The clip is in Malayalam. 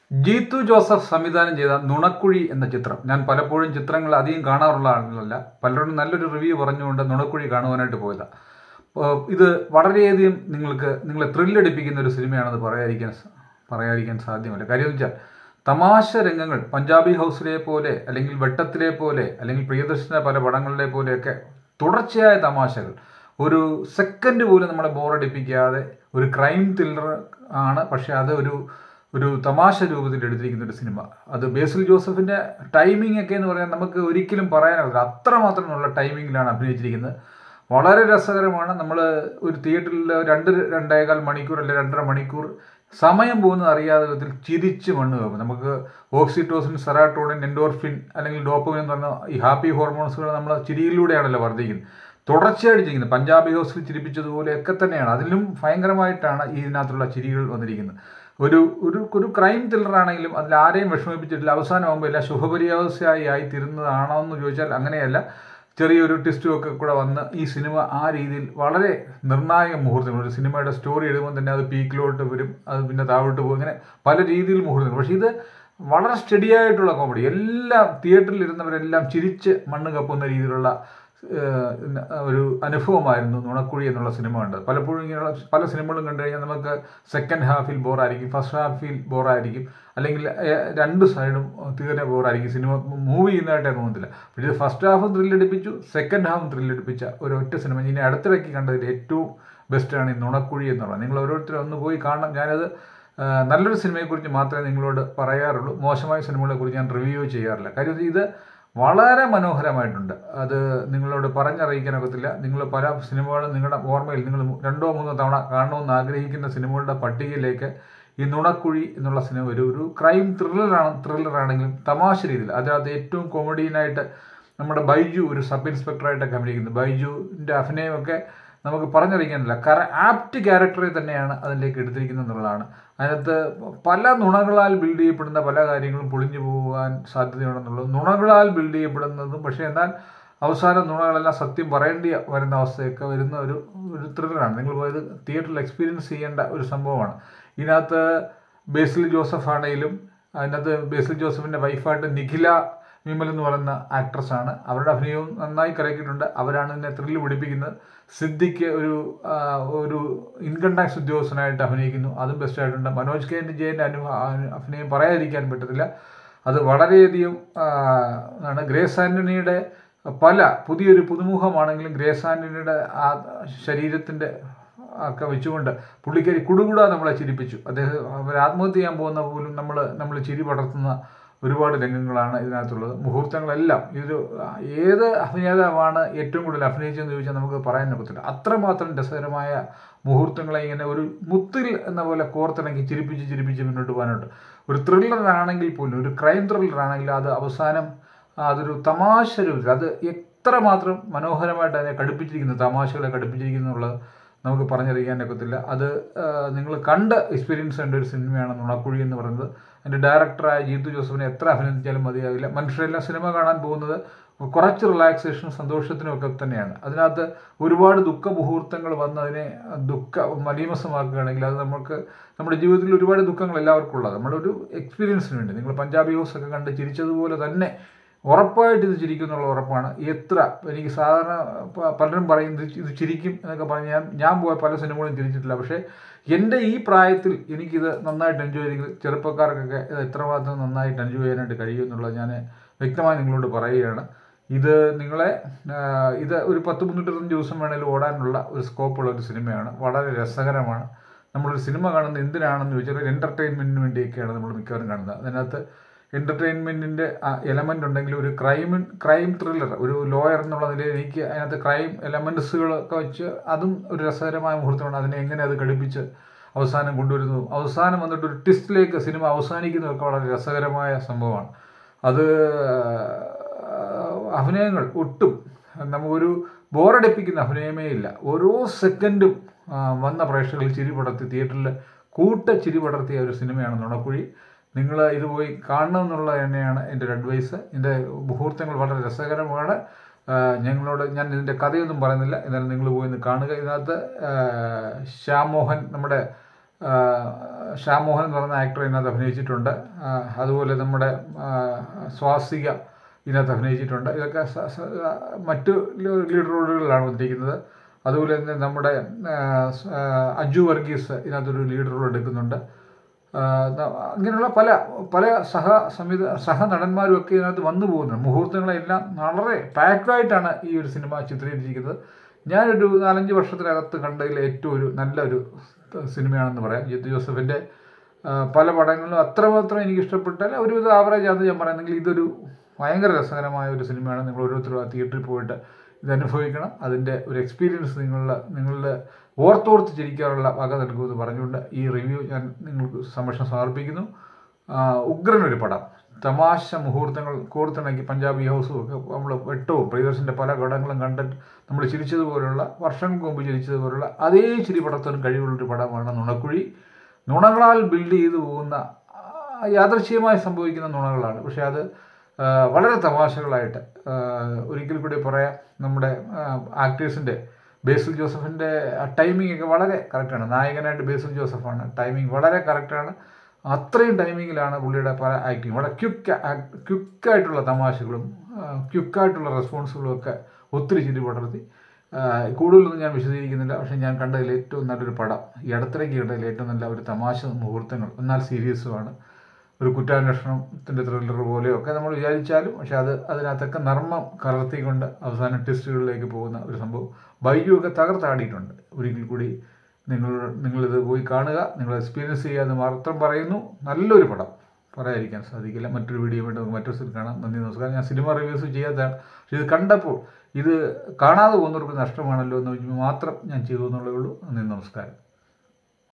ജീത്തു ജോസഫ് സംവിധാനം ചെയ്ത നുണക്കുഴി എന്ന ചിത്രം ഞാൻ പലപ്പോഴും ചിത്രങ്ങൾ അധികം കാണാറുള്ള ആളല്ല പലരോടും നല്ലൊരു റിവ്യൂ പറഞ്ഞുകൊണ്ട് നുണക്കുഴി കാണുവാനായിട്ട് പോയതാണ് ഇത് വളരെയധികം നിങ്ങൾക്ക് നിങ്ങളെ ത്രില്ലടിപ്പിക്കുന്ന ഒരു സിനിമയാണെന്ന് പറയാതിരിക്കാൻ സ- പറയാതിരിക്കാൻ സാധ്യമല്ല കാര്യം എന്ന് വെച്ചാൽ തമാശ രംഗങ്ങൾ പഞ്ചാബി ഹൗസിലെ പോലെ അല്ലെങ്കിൽ വെട്ടത്തിലെ പോലെ അല്ലെങ്കിൽ പ്രിയദർശന പല പടങ്ങളിലെ പോലെയൊക്കെ തുടർച്ചയായ തമാശകൾ ഒരു സെക്കൻഡ് പോലും നമ്മളെ ബോറടിപ്പിക്കാതെ ഒരു ക്രൈം ത്രില്ലർ ആണ് പക്ഷെ അത് ഒരു ഒരു തമാശ രൂപത്തിൽ എടുത്തിരിക്കുന്ന ഒരു സിനിമ അത് ബേസിൽ ജോസഫിന്റെ ടൈമിംഗ് ഒക്കെ എന്ന് പറയാൻ നമുക്ക് ഒരിക്കലും പറയാനാവില്ല അത്രമാത്രമുള്ള ടൈമിങ്ങിലാണ് അഭിനയിച്ചിരിക്കുന്നത് വളരെ രസകരമാണ് നമ്മൾ ഒരു തിയേറ്ററിൽ രണ്ട് രണ്ടേകാൽ മണിക്കൂർ അല്ലെങ്കിൽ രണ്ടര മണിക്കൂർ സമയം പോകുന്നത് അറിയാതെ വിധത്തിൽ ചിരിച്ച് മണ്ണ് വെക്കും നമുക്ക് ഓക്സിറ്റോസിൻ സെറാട്ടോണിൻ എൻഡോർഫിൻ അല്ലെങ്കിൽ ഡോപ്പമിൻ എന്ന് പറഞ്ഞ ഈ ഹാപ്പി ഹോർമോൺസുകൾ നമ്മൾ ചിരിയിലൂടെയാണല്ലോ വർദ്ധിക്കുന്നത് തുടർച്ചയായിട്ട് ചെയ്യുന്നത് പഞ്ചാബി ഹൗസിൽ ചിരിപ്പിച്ചതുപോലെയൊക്കെ തന്നെയാണ് അതിലും ഭയങ്കരമായിട്ടാണ് ഈ ഇതിനകത്തുള്ള ചിരികൾ വന്നിരിക്കുന്നത് ഒരു ഒരു ഒരു ക്രൈം ത്രില്ലറാണെങ്കിലും അതിൽ ആരെയും വിഷമിപ്പിച്ചിട്ടില്ല അവസാനമാകുമ്പോൾ എല്ലാം ശുഭപര്യാവസ്ഥയായി ആയി തീരുന്നതാണോ എന്ന് ചോദിച്ചാൽ അങ്ങനെയല്ല ചെറിയൊരു ട്വിസ്റ്റും ഒക്കെ കൂടെ വന്ന് ഈ സിനിമ ആ രീതിയിൽ വളരെ നിർണായക മുഹൂർത്തങ്ങൾ ഒരു സിനിമയുടെ സ്റ്റോറി എഴുതുമ്പോൾ തന്നെ അത് പീക്കിലോട്ട് വരും അത് പിന്നെ താഴോട്ട് പോകും ഇങ്ങനെ പല രീതിയിൽ മുഹൂർത്തങ്ങൾ പക്ഷേ ഇത് വളരെ സ്റ്റഡി ആയിട്ടുള്ള കോമഡി എല്ലാം തിയേറ്ററിൽ ഇരുന്നവരെല്ലാം ചിരിച്ച് മണ്ണ് കപ്പുന്ന രീതിയിലുള്ള ഏഹ്, ഒരു അനുഭവമായിരുന്നു നുണക്കുഴി എന്നുള്ള സിനിമ കണ്ടത് പലപ്പോഴും ഇങ്ങനെയുള്ള പല സിനിമകളും കണ്ടു കഴിഞ്ഞാൽ നമുക്ക് സെക്കൻഡ് ഹാഫിൽ ബോറായിരിക്കും ഫസ്റ്റ് ഹാഫിൽ ബോറായിരിക്കും അല്ലെങ്കിൽ ഏഹ്, രണ്ട് സൈഡും തീരെ ബോറായിരിക്കും സിനിമ മൂവ് ചെയ്യുന്നതായിട്ട് തോന്നുന്നില്ല പക്ഷേ ഇത് ഫസ്റ്റ് ഹാഫും ത്രില്ലടിപ്പിച്ചു സെക്കൻഡ് ഹാഫും ത്രില്ലടിപ്പിച്ച ഒരു ഒറ്റ സിനിമ ഇനി അടുത്തിടയ്ക്ക് കണ്ടതിൽ ഏറ്റവും ബെസ്റ്റാണ് ഈ നുണക്കുഴി എന്നുള്ളത് നിങ്ങൾ ഓരോരുത്തരും ഒന്ന് പോയി കാണണം ഞാനത് ആ, നല്ലൊരു സിനിമയെക്കുറിച്ച് മാത്രമേ നിങ്ങളോട് പറയാറുള്ളൂ മോശമായ സിനിമകളെക്കുറിച്ച് ഞാൻ റിവ്യൂ ചെയ്യാറില്ല കാര്യം ഇത് വളരെ മനോഹരമായിട്ടുണ്ട് അത് നിങ്ങളോട് പറഞ്ഞറിയിക്കാനൊക്കത്തില്ല നിങ്ങൾ പല സിനിമകളും നിങ്ങളുടെ ഓർമ്മയിൽ നിങ്ങൾ രണ്ടോ മൂന്നോ തവണ കാണണമെന്ന് ആഗ്രഹിക്കുന്ന സിനിമകളുടെ പട്ടികയിലേക്ക് ഈ നുണക്കുഴി എന്നുള്ള സിനിമ ഒരു ഒരു ക്രൈം ത്രില്ലറാണ് ത്രില്ലറാണെങ്കിലും തമാശ രീതിയിൽ അതിനകത്ത് ഏറ്റവും കോമഡിയനായിട്ട് നമ്മുടെ ബൈജു ഒരു സബ് ഇൻസ്പെക്ടറായിട്ടൊക്കെ അഭിനയിക്കുന്നത് ബൈജുവിൻ്റെ അഭിനയമൊക്കെ നമുക്ക് പറഞ്ഞറിയിക്കാനില്ല കറ ആപ്റ്റ് ക്യാരക്ടറെ തന്നെയാണ് അതിലേക്ക് എടുത്തിരിക്കുന്നത് എന്നുള്ളതാണ് അതിനകത്ത് പല നുണകളാൽ ബിൽഡ് ചെയ്യപ്പെടുന്ന പല കാര്യങ്ങളും പൊളിഞ്ഞു പോകാൻ സാധ്യതയുണ്ടെന്നുള്ളത് നുണകളാൽ ബിൽഡ് ചെയ്യപ്പെടുന്നതും പക്ഷേ എന്നാൽ അവസാനം നുണകളെല്ലാം സത്യം പറയേണ്ടി വരുന്ന അവസ്ഥയൊക്കെ വരുന്ന ഒരു ഒരു ത്രില്ലറാണ് നിങ്ങൾ പോയത് തിയേറ്ററിൽ എക്സ്പീരിയൻസ് ചെയ്യേണ്ട ഒരു സംഭവമാണ് ഇതിനകത്ത് ബേസിൽ ജോസഫ് ആണെങ്കിലും അതിനകത്ത് ബേസിൽ ജോസഫിൻ്റെ വൈഫായിട്ട് നിഖില വിമൽ എന്ന് പറയുന്ന ആക്ട്രസ് ആണ് അവരുടെ അഭിനയവും നന്നായി കലക്കിയിട്ടുണ്ട് അവരാണ് ഇതിനെ ത്രില്ല് പിടിപ്പിക്കുന്നത് സിദ്ദിഖ് ഒരു ആ, ഒരു ഇൻകം ടാക്സ് ഉദ്യോഗസ്ഥനായിട്ട് അഭിനയിക്കുന്നു അതും ബെസ്റ്റ് ആയിട്ടുണ്ട് മനോജ് കെ ജയൻ്റെ അനുഭവ അഭിനയം പറയാതിരിക്കാൻ പറ്റത്തില്ല അത് വളരെയധികം ആ, ആണ് ഗ്രേസ് ആൻ്റണിയുടെ പല പുതിയൊരു പുതുമുഖമാണെങ്കിലും ഗ്രേസ് ആൻ്റണിയുടെ ആ ശരീരത്തിൻ്റെ ഒക്കെ വെച്ചുകൊണ്ട് പുള്ളിക്കാരി കുടുകുടാ നമ്മളെ ചിരിപ്പിച്ചു അദ്ദേഹം അവർ ആത്മഹത്യ ചെയ്യാൻ പോകുന്ന പോലും നമ്മൾ നമ്മൾ ചിരി പടർത്തുന്ന ഒരുപാട് രംഗങ്ങളാണ് ഇതിനകത്തുള്ളത് മുഹൂർത്തങ്ങളെല്ലാം ഇതൊരു ഏത് അഭിനേതാവാണ് ഏറ്റവും കൂടുതൽ അഭിനയിച്ചതെന്ന് ചോദിച്ചാൽ നമുക്ക് പറയാൻ ഒക്കത്തില്ല അത്രമാത്രം രസകരമായ മുഹൂർത്തങ്ങളെ ഇങ്ങനെ ഒരു മുത്തിൽ എന്ന പോലെ കോർത്തിണക്കി ചിരിപ്പിച്ച് ചിരിപ്പിച്ച് മുന്നോട്ട് പോകാനുണ്ട് ഒരു ത്രില്ലർ ആണെങ്കിൽ പോലും ഒരു ക്രൈം ത്രില്ലർ ആണെങ്കിൽ അത് അവസാനം അതൊരു തമാശ രൂപത്തിൽ അത് എത്രമാത്രം മനോഹരമായിട്ട് അതിനെ കടുപ്പിച്ചിരിക്കുന്നു തമാശകളെ കടുപ്പിച്ചിരിക്കുന്നു എന്നുള്ളത് നമുക്ക് പറഞ്ഞറിയിക്കാൻ ഒക്കത്തില്ല അത് നിങ്ങൾ കണ്ട് എക്സ്പീരിയൻസ് ചെയ്യേണ്ട ഒരു സിനിമയാണ് നുണക്കുഴി എന്ന് പറയുന്നത് അതിൻ്റെ ഡയറക്ടറായ ജീത്തു ജോസഫിനെ എത്ര അഭിനന്ദിച്ചാലും മതിയാവില്ല മനുഷ്യരെല്ലാം സിനിമ കാണാൻ പോകുന്നത് കുറച്ച് റിലാക്സേഷനും സന്തോഷത്തിനും ഒക്കെ തന്നെയാണ് അതിനകത്ത് ഒരുപാട് ദുഃഖ മുഹൂർത്തങ്ങൾ വന്നതിനെ ദുഃഖ മലീമസമാക്കുകയാണെങ്കിൽ അത് നമുക്ക് നമ്മുടെ ജീവിതത്തിൽ ഒരുപാട് ദുഃഖങ്ങൾ എല്ലാവർക്കും ഉള്ളത് നമ്മുടെ ഒരു എക്സ്പീരിയൻസിന് വേണ്ടി നിങ്ങൾ പഞ്ചാബി ഹൗസ് ഒക്കെ കണ്ട് ചിരിച്ചതുപോലെ തന്നെ ഉറപ്പായിട്ട് ഇത് ചിരിക്കും എന്നുള്ള ഉറപ്പാണ് എത്ര എനിക്ക് സാധാരണ പ- പലരും പറയും ഇത് ഇത് ചിരിക്കും എന്നൊക്കെ പറഞ്ഞ് ഞാൻ ഞാൻ പോയ പല സിനിമകളും ചിരിച്ചിട്ടില്ല പക്ഷേ എൻ്റെ ഈ പ്രായത്തിൽ എനിക്കിത് നന്നായിട്ട് എൻജോയ് ചെയ്തെങ്കിൽ ചെറുപ്പക്കാർക്കൊക്കെ ഇത് എത്രമാത്രം നന്നായിട്ട് എൻജോയ് ചെയ്യാനായിട്ട് കഴിയും എന്നുള്ളത് ഞാൻ വ്യക്തമായി നിങ്ങളോട് പറയുകയാണ് ഇത് നിങ്ങളെ ആ, ഇത് ഒരു പത്ത് മുന്നൂറ്റഞ്ച് ദിവസം വേണേലും ഓടാനുള്ള ഒരു സ്കോപ്പുള്ള ഒരു സിനിമയാണ് വളരെ രസകരമാണ് നമ്മളൊരു സിനിമ കാണുന്നത് എന്തിനാണെന്ന് ചോദിച്ചാൽ ഒരു എൻ്റർടൈൻമെൻറ്റിന് വേണ്ടിയൊക്കെയാണ് നമ്മൾ മിക്കവാറും കാണുന്നത് അതിനകത്ത് എൻ്റർടൈൻമെൻറ്റിൻ്റെ എലമെൻ്റ് ഉണ്ടെങ്കിൽ ഒരു ക്രൈം ക്രൈം ത്രില്ലർ ഒരു ലോയർ എന്നുള്ള നിലയിൽ എനിക്ക് അതിനകത്ത് ക്രൈം എലമെൻറ്റ്സുകളൊക്കെ വെച്ച് അതും ഒരു രസകരമായ മുഹൂർത്തമാണ് അതിനെ എങ്ങനെ അത് ഘടിപ്പിച്ച് അവസാനം കൊണ്ടുവരുന്നു അവസാനം വന്നിട്ട് ഒരു ട്വിസ്റ്റിലേക്ക് സിനിമ അവസാനിക്കുന്നതൊക്കെ വളരെ രസകരമായ സംഭവമാണ് അത് അഭിനയങ്ങൾ ഒട്ടും നമുക്കൊരു ബോറടിപ്പിക്കുന്ന അഭിനയമേ ഇല്ല ഓരോ സെക്കൻഡും ആ, വന്ന പ്രേക്ഷകർ ചിരി പടർത്തി തിയേറ്ററിൽ കൂട്ട ചിരി പടർത്തിയ ഒരു സിനിമയാണ് നുണക്കുഴി നിങ്ങൾ ഇത് പോയി കാണണമെന്നുള്ളത് തന്നെയാണ് എൻ്റെ ഒരു അഡ്വൈസ് ഇതിൻ്റെ മുഹൂർത്തങ്ങൾ വളരെ രസകരമാണ് ആ, ഞങ്ങളോട് ഞാൻ ഇതിൻ്റെ കഥയൊന്നും പറയുന്നില്ല എന്നാലും നിങ്ങൾ പോയി ഒന്ന് കാണുക ഇതിനകത്ത് ആ, ശ്യാം മോഹൻ നമ്മുടെ ആ, ശ്യാം മോഹൻ എന്ന് പറയുന്ന ആക്ടർ ഇതിനകത്ത് അഭിനയിച്ചിട്ടുണ്ട് ആ, അതുപോലെ നമ്മുടെ ആ, സ്വാസിക ഇതിനകത്ത് അഭിനയിച്ചിട്ടുണ്ട് ഇതൊക്കെ സ- സ- മറ്റു ലീഡ് റോളുകളിലാണ് വന്നിരിക്കുന്നത് അതുപോലെ തന്നെ നമ്മുടെ ആ, സ്- ആ, അജു വർഗീസ് ഇതിനകത്തൊരു ലീഡ് റോൾ എടുക്കുന്നുണ്ട് ആ, ന- അങ്ങനെയുള്ള പല പല സഹ സംവിധ സഹ നടന്മാരും ഒക്കെ ഇതിനകത്ത് വന്നു പോകുന്നുണ്ട് മുഹൂർത്തങ്ങളെല്ലാം വളരെ പാക്ഡായിട്ടാണ് ഈ ഒരു സിനിമ ചിത്രീകരിച്ചിരിക്കുന്നത് ഞാനൊരു നാലഞ്ച് വർഷത്തിനകത്ത് കണ്ടതിൽ ഏറ്റവും ഒരു നല്ലൊരു സിനിമയാണെന്ന് പറയാം ജിത്തു ജോസഫിൻ്റെ ആ, പല പടങ്ങളിലും അത്രമാത്രം എനിക്ക് ഇഷ്ടപ്പെട്ടാൽ ഒരുവിധം ആവറേജ് ആണെന്ന് ഞാൻ പറയുന്നെങ്കിൽ ഇതൊരു ഭയങ്കര രസകരമായ ഒരു സിനിമയാണ് നിങ്ങൾ ഓരോരുത്തരും ആ തിയേറ്ററിൽ പോയിട്ട് ഇത് അനുഭവിക്കണം അതിൻ്റെ ഒരു എക്സ്പീരിയൻസ് നിങ്ങളുടെ നിങ്ങളുടെ ഓർത്തോർത്ത് ചിരിക്കാനുള്ള വക നൽകുമെന്ന് പറഞ്ഞുകൊണ്ട് ഈ റിവ്യൂ ഞാൻ നിങ്ങൾക്ക് സംരക്ഷണം സമർപ്പിക്കുന്നു ആ, ഉഗ്രനൊരു പടം തമാശ മുഹൂർത്തങ്ങൾ കോർത്തിണക്കി പഞ്ചാബി ഹൗസും ഒക്കെ നമ്മൾ വെട്ടവും പ്രിയദർശൻ്റെ പല ഘടകങ്ങളും കണ്ടിട്ട് നമ്മൾ ചിരിച്ചതുപോലുള്ള വർഷങ്ങൾക്ക് മുമ്പ് ചിരിച്ചതുപോലുള്ള അതേ ചിരി പടത്തിനും കഴിവുള്ളൊരു പടമാണ് നുണക്കുഴി നുണകളാൽ ബിൽഡ് ചെയ്തു പോകുന്ന ആ, യാദൃശ്ചികമായി സംഭവിക്കുന്ന നുണകളാണ് പക്ഷേ അത് ആ, വളരെ തമാശകളായിട്ട് ആ, ഒരിക്കൽ കൂടി പറയാം നമ്മുടെ ആക്ടേഴ്സിൻ്റെ ബേസിൽ ജോസഫിൻ്റെ ടൈമിംഗ് ഒക്കെ വളരെ കറക്റ്റാണ് നായകനായിട്ട് ബേസിൽ ജോസഫാണ് ടൈമിംഗ് വളരെ കറക്റ്റാണ് അത്രയും ടൈമിങ്ങിലാണ് പുള്ളിയുടെ പല ആക്ടിങ് വളരെ ക്വിക്ക് ക്വിക്കായിട്ടുള്ള തമാശകളും ക്വിക്കായിട്ടുള്ള റെസ്പോൺസുകളും ഒക്കെ ഒത്തിരി ചിരി പടർത്തി ആ, കൂടുതലൊന്നും ഞാൻ വിശദീകരിക്കുന്നില്ല പക്ഷേ ഞാൻ കണ്ടതിൽ ഏറ്റവും നല്ലൊരു പടം ഈ അടുത്തിടയ്ക്ക് കണ്ടതിൽ ഏറ്റവും നല്ല ഒരു തമാശ മുഹൂർത്തങ്ങൾ എന്നാൽ സീരിയസുമാണ് ഒരു കുറ്റാന്വേഷണത്തിൻ്റെ ത്രില്ലർ പോലെയൊക്കെ നമ്മൾ വിചാരിച്ചാലും പക്ഷെ അത് അതിനകത്തൊക്കെ നർമ്മം കലർത്തിക്കൊണ്ട് അവസാന ടെസ്റ്റുകളിലേക്ക് പോകുന്ന ഒരു സംഭവം ബൈജു ഒക്കെ തകർത്താടിയിട്ടുണ്ട് ഒരിക്കൽ കൂടി നിങ്ങൾ നിങ്ങളിത് പോയി കാണുക നിങ്ങൾ എക്സ്പീരിയൻസ് ചെയ്യുക എന്ന് മാത്രം പറയുന്നു നല്ലൊരു പടം പറയാതിരിക്കാൻ സാധിക്കില്ല മറ്റൊരു വീഡിയോ വേണ്ടി നമുക്ക് മറ്റൊരു സ്ഥലത്ത് കാണാം നന്ദി നമസ്കാരം ഞാൻ സിനിമ റിവ്യൂസ് ചെയ്യാത്തതാണ് പക്ഷെ ഇത് കണ്ടപ്പോൾ ഇത് കാണാതെ പോകുന്നവർക്ക് നഷ്ടമാണല്ലോ എന്ന് മാത്രം ഞാൻ ചെയ്തു എന്നുള്ളേ ഉള്ളൂ നന്ദി നമസ്കാരം